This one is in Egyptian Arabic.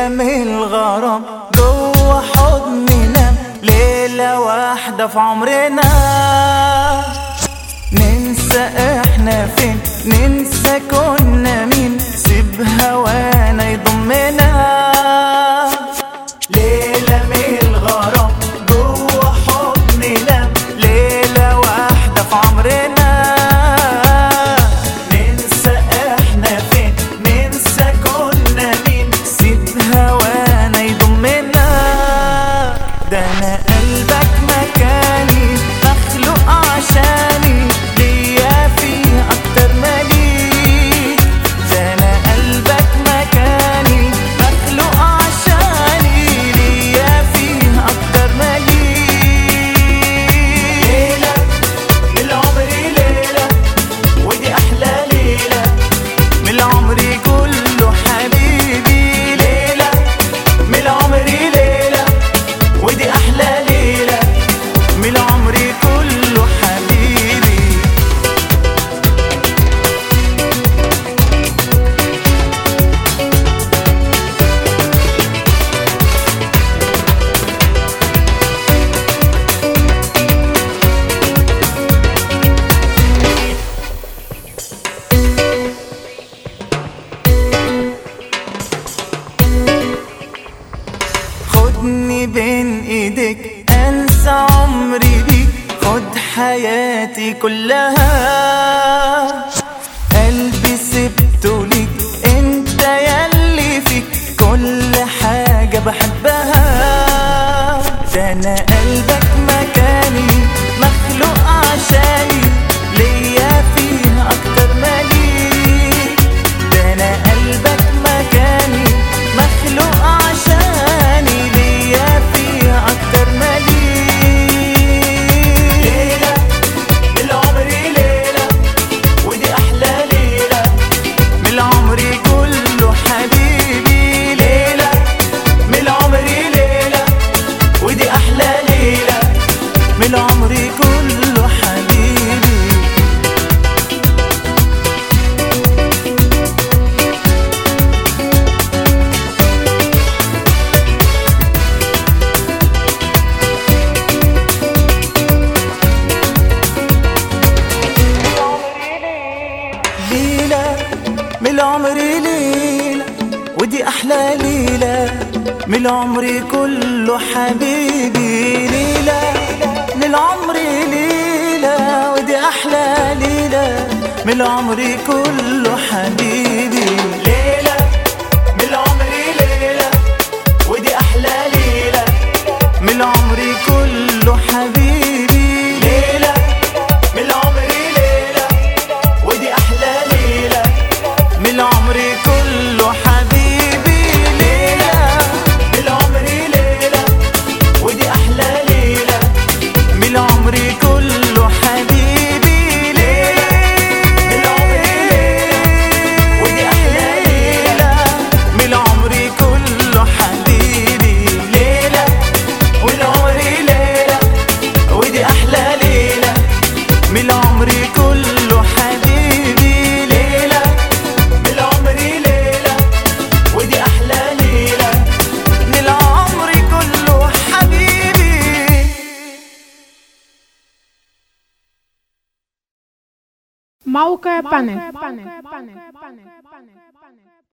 ليلة من الغرام جوا حضننا ليلة واحدة في عمرنا ننسى احنا فين ننسى كنا مين سيب هوانا يضمنا ليلة من الغرام جوا حضننا ليلة واحدة في عمرنا ننسى احنا فين ننسى كنا مين سيب هوانا يضمنا ده انا قلبك مكاني مخلوق عشاني ليا فيه اكتر ماليك ده انا قلبك مكاني مخلوق عشاني ليا فيه اكتر ماليك ليلة من العمر ليلة ودي احلى ليلة من العمر كله حبيبي ليلة من العمر ليلة ودي احلى ليلة من العمر كله حبيبي خدني بين ايديك انسى عمري بيك خد حياتي كلها قلبي سبته ليك انت ياللي فيك كل حاجة بحبها ده انا قلبك مكاني مخلوق عشاني ليا فيه اكتر ماليك ده انا قلبك مكاني مخلوق عشاني ليا فيه اكتر ماليك ليلة من العمر ليلة ودي احلى ليلة من العمر كله حبيبي ليلة من العمر ليلة ودي احلى ليلة من العمر كله حبيبي ليلة من العمر ليلة ودي أحلى ليلة من العمر كله حبيبي ليلة من العمر ليلة ودي أحلى ليلة من العمر كله حبيبي ليلة من العمر ليلة ودي أحلى ليلة من العمر كله حبيبي ليلة من العمر ليلة ودي احلى ليله من العمر كله حبيبي ليله من العمر ليله ودي احلى ليله من العمر كله حبيبي ليله من العمر ليله ودي احلى ليله من العمر كله حبيبي ليله والعمر ليله ودي احلى ليله من العمر كله حبيبي ليلة من العمر ليلة ودي أحلى ليلة من العمر كله حبيبي موقع بانل